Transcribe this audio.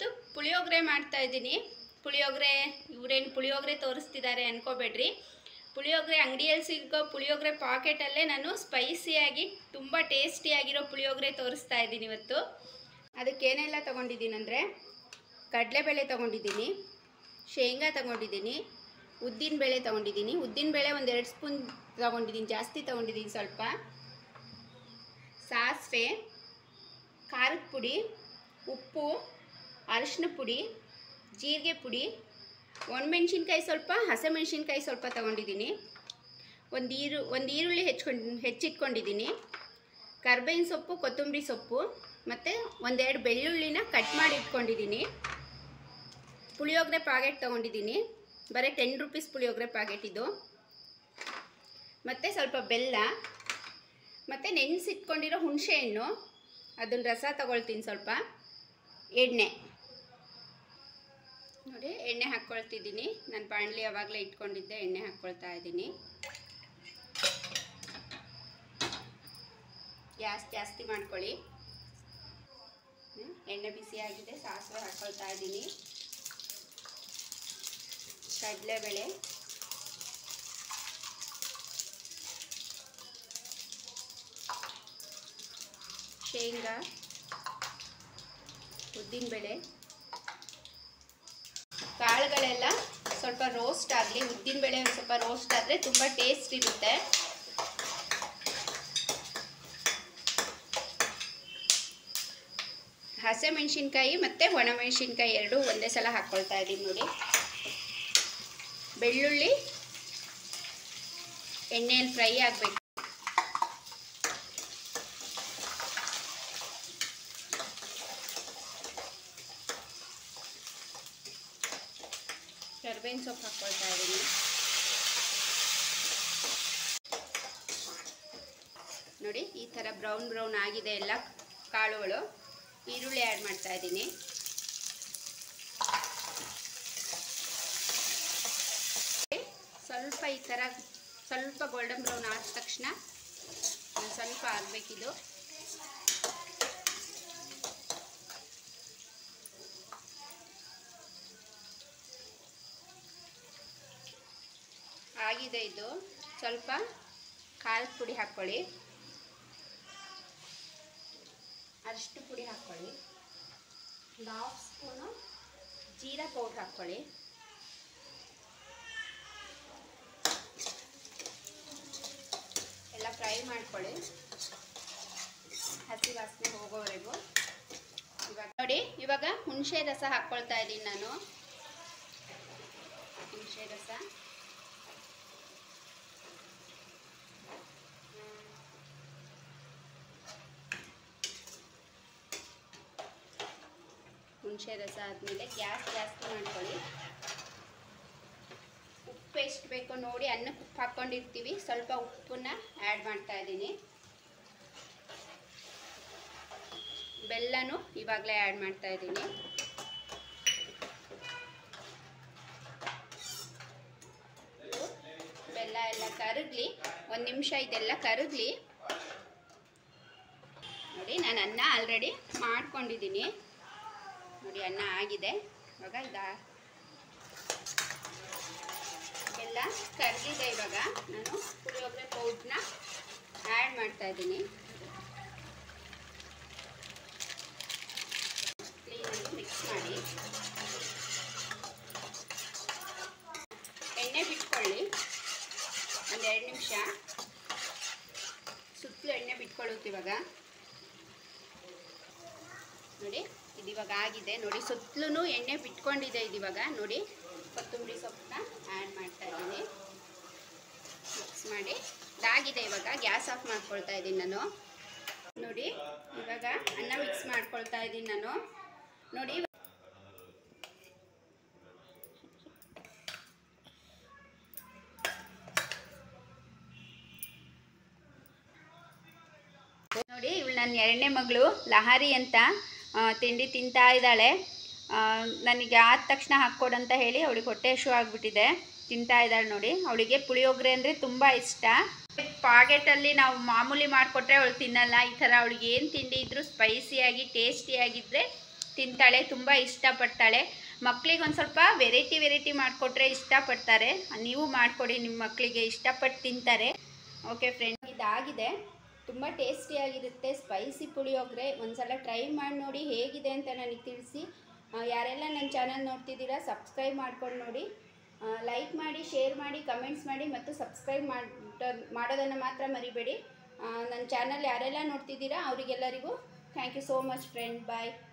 ಇವತ್ತು ಪುಳಿಯೋಗರೆ ಮಾಡ್ತಾ ಇದ್ದೀನಿ ಪುಳಿಯೋಗರೆ ಇವರೇನು ಪುಳಿಯೋಗರೆ ತೋರಿಸ್ತಿದ್ದಾರೆ ಅನ್ಕೋಬೇಡ್ರಿ ಪುಳಿಯೋಗರೆ ಅಂಗಡಿಯಲ್ಲಿ ಸಿಗೋ ಪುಳಿಯೋಗರೆ ಪಾಕೆಟಲ್ಲೇ ನಾನು ಸ್ಪೈಸಿಯಾಗಿ ತುಂಬ ಟೇಸ್ಟಿಯಾಗಿರೋ ಪುಳಿಯೋಗರೆ ತೋರಿಸ್ತಾ ಇದ್ದೀನಿ ಇವತ್ತು ಅದಕ್ಕೇನೆಲ್ಲ ತೊಗೊಂಡಿದ್ದೀನಿ ಅಂದರೆ ಕಡಲೆಬೇಳೆ ತೊಗೊಂಡಿದ್ದೀನಿ ಶೇಂಗಾ ತೊಗೊಂಡಿದ್ದೀನಿ ಉದ್ದಿನಬೇಳೆ ತೊಗೊಂಡಿದ್ದೀನಿ ಉದ್ದಿನಬೇಳೆ ಒಂದು ಎರಡು ಸ್ಪೂನ್ ತೊಗೊಂಡಿದ್ದೀನಿ ಜಾಸ್ತಿ ತೊಗೊಂಡಿದ್ದೀನಿ ಸ್ವಲ್ಪ ಸಾಸಿವೆ ಖಾರದ ಪುಡಿ ಉಪ್ಪು ಅರಿಶಿನ ಪುಡಿ ಜೀರಿಗೆ ಪುಡಿ ಒಣಮೆಣ್ಸಿನ್ಕಾಯಿ ಸ್ವಲ್ಪ ಹಸಿಮೆಣ್ಸಿನ್ಕಾಯಿ ಸ್ವಲ್ಪ ತೊಗೊಂಡಿದ್ದೀನಿ ಒಂದು ಈರು ಒಂದು ಈರುಳ್ಳಿ ಹೆಚ್ಕೊಂಡು ಹೆಚ್ಚಿಟ್ಕೊಂಡಿದ್ದೀನಿ ಕರ್ಬೇವಿನ ಸೊಪ್ಪು ಕೊತ್ತಂಬರಿ ಸೊಪ್ಪು ಮತ್ತು ಒಂದೆರಡು ಬೆಳ್ಳುಳ್ಳಿನ ಕಟ್ ಮಾಡಿ ಇಟ್ಕೊಂಡಿದ್ದೀನಿ ಪುಳಿಯೋಗರೆ ಪ್ಯಾಕೆಟ್ ತೊಗೊಂಡಿದ್ದೀನಿ ಬರೀ ಟೆನ್ ರುಪೀಸ್ ಪುಳಿಯೋಗರೆ ಪ್ಯಾಕೆಟ್ ಇದು ಮತ್ತು ಸ್ವಲ್ಪ ಬೆಲ್ಲ ಮತ್ತು ನೆನೆಸಿಟ್ಕೊಂಡಿರೋ ಹುಣಸೆಹಣ್ಣು ಅದನ್ನ ರಸ ತಗೊಳ್ತೀನಿ ಸ್ವಲ್ಪ ಎಣ್ಣೆ ನೋಡಿ ಎಣ್ಣೆ ಹಾಕ್ಕೊಳ್ತಿದ್ದೀನಿ ನಾನು ಬಾಣಲಿ ಯಾವಾಗಲೇ ಇಟ್ಕೊಂಡಿದ್ದೆ ಎಣ್ಣೆ ಹಾಕ್ಕೊಳ್ತಾ ಇದ್ದೀನಿ ಗ್ಯಾಸ್ ಜಾಸ್ತಿ ಮಾಡ್ಕೊಳ್ಳಿ ಹ್ಮ್, ಎಣ್ಣೆ ಬಿಸಿಯಾಗಿದೆ ಸಾಸಿವೆ ಹಾಕ್ಕೊಳ್ತಾ ಇದ್ದೀನಿ ಕಡಲೆಬೇಳೆ ಶೇಂಗಾ ಉದ್ದಿನಬೇಳೆ ಕಾಳುಗಳೆಲ್ಲ ಸ್ವಲ್ಪ ರೋಸ್ಟ್ ಆಗಲಿ ಉದ್ದಿನಬೇಳೆ ಒಂದು ಸ್ವಲ್ಪ ರೋಸ್ಟ್ ಆದರೆ ತುಂಬ ಟೇಸ್ಟ್ ಇರುತ್ತೆ ಹಸಿಮೆಣಸಿನ್ಕಾಯಿ ಮತ್ತು ಒಣಮೆಣಸಿನ್ಕಾಯಿ ಎರಡೂ ಒಂದೇ ಸಲ ಹಾಕ್ಕೊಳ್ತಾ ಇದ್ದೀನಿ ನೋಡಿ ಬೆಳ್ಳುಳ್ಳಿ ಎಣ್ಣೆಯಲ್ಲಿ ಫ್ರೈ ಆಗಬೇಕು ಕರ್ಬೇವಿನ ಸೊಪ್ಪು ಹಾಕ್ಕೊಳ್ತಾ ಇದ್ದೀನಿ ನೋಡಿ ಈ ಥರ ಬ್ರೌನ್ ಬ್ರೌನ್ ಆಗಿದೆ ಎಲ್ಲ ಕಾಳುಗಳು ಈರುಳ್ಳಿ ಆ್ಯಡ್ ಮಾಡ್ತಾ ಇದ್ದೀನಿ ಸ್ವಲ್ಪ ಈ ಥರ ಸ್ವಲ್ಪ ಗೋಲ್ಡನ್ ಬ್ರೌನ್ ಆದ ತಕ್ಷಣ ಒಂದು ಸ್ವಲ್ಪ ಆಗಬೇಕಿದು ಆಗಿದೆ ಇದು ಸ್ವಲ್ಪ ಖಾರದ ಪುಡಿ ಹಾಕ್ಕೊಳ್ಳಿ ಅರಿಶಿನ ಪುಡಿ ಹಾಕ್ಕೊಳ್ಳಿ ಒಂದು ಹಾಫ್ ಸ್ಪೂನು ಜೀರಾ ಪೌಡ್ರ್ ಹಾಕ್ಕೊಳ್ಳಿ ಎಲ್ಲ ಫ್ರೈ ಮಾಡ್ಕೊಳ್ಳಿ ಹಸಿ ವಾಸನೆ ಹೋಗೋವರೆಗೂ ಇವಾಗ ನೋಡಿ ಇವಾಗ ಹುಣಸೆ ರಸ ಹಾಕ್ಕೊಳ್ತಾ ಇದ್ದೀನಿ ನಾನು ಹುಣಸೆ ರಸ ಹುಣಸೆ ರಸ ಆದಮೇಲೆ ಗ್ಯಾಸ್ ಜಾಸ್ತಿ ಮಾಡ್ಕೊಳ್ಳಿ ಉಪ್ಪು ಎಷ್ಟು ಬೇಕೋ ನೋಡಿ ಅನ್ನಕ್ಕೆ ಉಪ್ಪು ಹಾಕ್ಕೊಂಡಿರ್ತೀವಿ ಸ್ವಲ್ಪ ಉಪ್ಪನ್ನ ಆ್ಯಡ್ ಮಾಡ್ತಾ ಇದ್ದೀನಿ ಬೆಲ್ಲನೂ ಇವಾಗಲೇ ಆ್ಯಡ್ ಮಾಡ್ತಾ ಇದ್ದೀನಿ ಬೆಲ್ಲ ಎಲ್ಲ ಕರಗಲಿ ಒಂದು ನಿಮಿಷ ಇದೆಲ್ಲ ಕರಗಲಿ ನೋಡಿ ನಾನು ಅನ್ನ ಆಲ್ರೆಡಿ ಮಾಡ್ಕೊಂಡಿದ್ದೀನಿ ನೋಡಿ ಅನ್ನ ಆಗಿದೆ ಇವಾಗ ಇದ ಎಲ್ಲ ಕರಗಿದೆ ಇವಾಗ ನಾನು ಪುಳಿಯೋಗರೆ ಪೌಡ್ರನ್ನ ಆ್ಯಡ್ ಮಾಡ್ತಾ ಇದ್ದೀನಿ ಕ್ಲೀನಾಗಿ ಮಿಕ್ಸ್ ಮಾಡಿ ಎಣ್ಣೆ ಬಿಟ್ಕೊಳ್ಳಿ ಒಂದು ಎರಡು ನಿಮಿಷ ಸುತ್ತಲೂ ಎಣ್ಣೆ ಬಿಟ್ಕೊಳ್ಳುತ್ತೆ ಇವಾಗ ನೋಡಿ ಇದು ಇವಾಗ ಆಗಿದೆ ನೋಡಿ ಸುತ್ತಲೂ ಎಣ್ಣೆ ಬಿಟ್ಕೊಂಡಿದೆ ಇದು ಇವಾಗ ನೋಡಿ ಕೊತ್ತಂಬರಿ ಸೊಪ್ಪನ್ನ ಆ್ಯಡ್ ಮಾಡ್ತಾ ಇದ್ದೀನಿ ಮಿಕ್ಸ್ ಮಾಡಿ ಇದಾಗಿದೆ ಇವಾಗ ಗ್ಯಾಸ್ ಆಫ್ ಮಾಡ್ಕೊಳ್ತಾ ಇದ್ದೀನಿ ನಾನು ನೋಡಿ ಇವಾಗ ಅನ್ನ ಮಿಕ್ಸ್ ಮಾಡ್ಕೊಳ್ತಾ ಇದ್ದೀನಿ ನಾನು ನೋಡಿ ನೋಡಿ ಇವಳು ನನ್ನ ಎರಡನೇ ಮಗಳು ಲಹಾರಿ ಅಂತ ಆ, ತಿಂಡಿ ತಿಂತಾ ಇದ್ದಾಳೆ ಆ, ನನಗೆ ಆದ ತಕ್ಷಣ ಹಾಕ್ಕೊಡಂತ ಹೇಳಿ ಅವಳಿಗೆ ಹೊಟ್ಟೆ ಹಶು ಆಗಿಬಿಟ್ಟಿದೆ ತಿಂತಾ ಇದ್ದಾಳೆ ನೋಡಿ ಅವಳಿಗೆ ಪುಳಿಯೋಗರೆ ಅಂದರೆ ತುಂಬ ಇಷ್ಟ ಪಾಕೆಟಲ್ಲಿ ನಾವು ಮಾಮೂಲಿ ಮಾಡಿಕೊಟ್ರೆ ಅವಳು ತಿನ್ನಲ್ಲ ಈ ಥರ ಅವಳಿಗೆ ಏನು ತಿಂಡಿ ಇದ್ದರೂ ಸ್ಪೈಸಿಯಾಗಿ ಟೇಸ್ಟಿಯಾಗಿದ್ದರೆ ತಿಂತಾಳೆ ತುಂಬ ಇಷ್ಟಪಡ್ತಾಳೆ ಮಕ್ಳಿಗೆ ಒಂದು ಸ್ವಲ್ಪ ವೆರೈಟಿ ವೆರೈಟಿ ಮಾಡಿಕೊಟ್ರೆ ಇಷ್ಟಪಡ್ತಾರೆ ನೀವು ಮಾಡಿಕೊಡಿ ನಿಮ್ಮ ಮಕ್ಕಳಿಗೆ ಇಷ್ಟಪಟ್ಟು ತಿಂತಾರೆ ಓಕೆ ಫ್ರೆಂಡ್ ಇದಾಗಿದೆ ತುಂಬ ಟೇಸ್ಟಿಯಾಗಿರುತ್ತೆ ಸ್ಪೈಸಿ ಪುಳಿಯೋಗರೆ ಒಂದ್ಸಲ ಟ್ರೈ ಮಾಡಿ ನೋಡಿ ಹೇಗಿದೆ ಅಂತ ನನಗೆ ತಿಳಿಸಿ ಆ, ಯಾರೆಲ್ಲ ನನ್ನ ಚಾನಲ್ ನೋಡ್ತಿದ್ದೀರಾ ಸಬ್ಸ್ಕ್ರೈಬ್ ಮಾಡ್ಕೊಂಡು ನೋಡಿ ಲೈಕ್ ಮಾಡಿ ಶೇರ್ ಮಾಡಿ ಕಮೆಂಟ್ಸ್ ಮಾಡಿ ಮತ್ತು ಸಬ್ಸ್ಕ್ರೈಬ್ ಮಾಡೋ ಮಾಡೋದನ್ನು ಮಾತ್ರ ಮರಿಬೇಡಿ ಆ, ನನ್ನ ಚಾನಲ್ ಯಾರೆಲ್ಲ ನೋಡ್ತಿದ್ದೀರಾ ಅವರಿಗೆಲ್ಲರಿಗೂ thank you so much friend bye